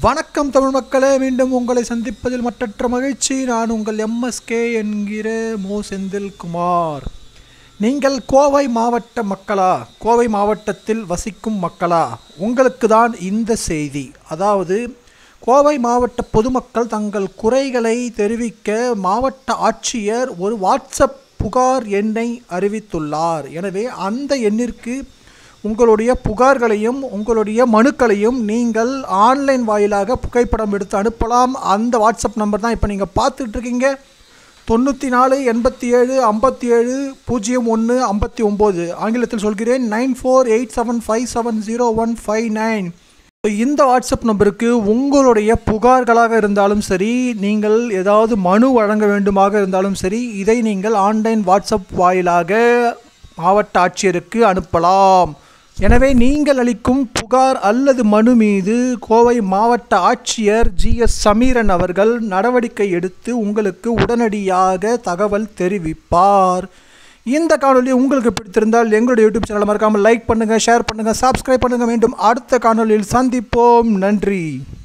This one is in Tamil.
வணக்கம் தமிழ் மக்களே மீண்டும் உங்களை சந்திப்பதில் மற்றற்ற மகிழ்ச்சி நான் உங்கள் எம்எஸ்கே என்கிற மோ செந்தில்குமார் நீங்கள் கோவை மாவட்ட மக்களா கோவை மாவட்டத்தில் வசிக்கும் மக்களா உங்களுக்கு தான் இந்த செய்தி அதாவது கோவை மாவட்ட பொதுமக்கள் தங்கள் குறைகளை தெரிவிக்க மாவட்ட ஆட்சியர் ஒரு வாட்ஸ்அப் புகார் எண்ணை அறிவித்துள்ளார் எனவே அந்த எண்ணிற்கு உங்களுடைய புகார்களையும் உங்களுடைய மனுக்களையும் நீங்கள் ஆன்லைன் வாயிலாக புகைப்படம் எடுத்து அனுப்பலாம் அந்த வாட்ஸ்அப் நம்பர் தான் இப்போ நீங்கள் பார்த்துட்டு இருக்கீங்க தொண்ணூற்றி நாலு எண்பத்தி ஏழு ஐம்பத்தி ஏழு பூஜ்ஜியம் ஒன்று ஐம்பத்தி ஒம்பது ஆங்கிலத்தில் சொல்கிறேன் nine four eight seven five seven zero one five nine இந்த வாட்ஸ்அப் நம்பருக்கு உங்களுடைய புகார்களாக இருந்தாலும் சரி நீங்கள் ஏதாவது மனு வழங்க வேண்டுமாக இருந்தாலும் சரி இதை நீங்கள் ஆன்லைன் வாட்ஸ்அப் வாயிலாக மாவட்ட ஆட்சியருக்கு அனுப்பலாம் எனவே நீங்கள் அளிக்கும் புகார் அல்லது மனு மீது கோவை மாவட்ட ஆட்சியர் ஜி எஸ் சமீரன் அவர்கள் நடவடிக்கை எடுத்து உங்களுக்கு உடனடியாக தகவல் தெரிவிப்பார் இந்த காணொலி உங்களுக்கு பிடித்திருந்தால் எங்களுடைய யூடியூப் சேனலை மறக்காமல் லைக் பண்ணுங்கள் ஷேர் பண்ணுங்கள் சப்ஸ்கிரைப் பண்ணுங்கள் மீண்டும் அடுத்த காணொலியில் சந்திப்போம் நன்றி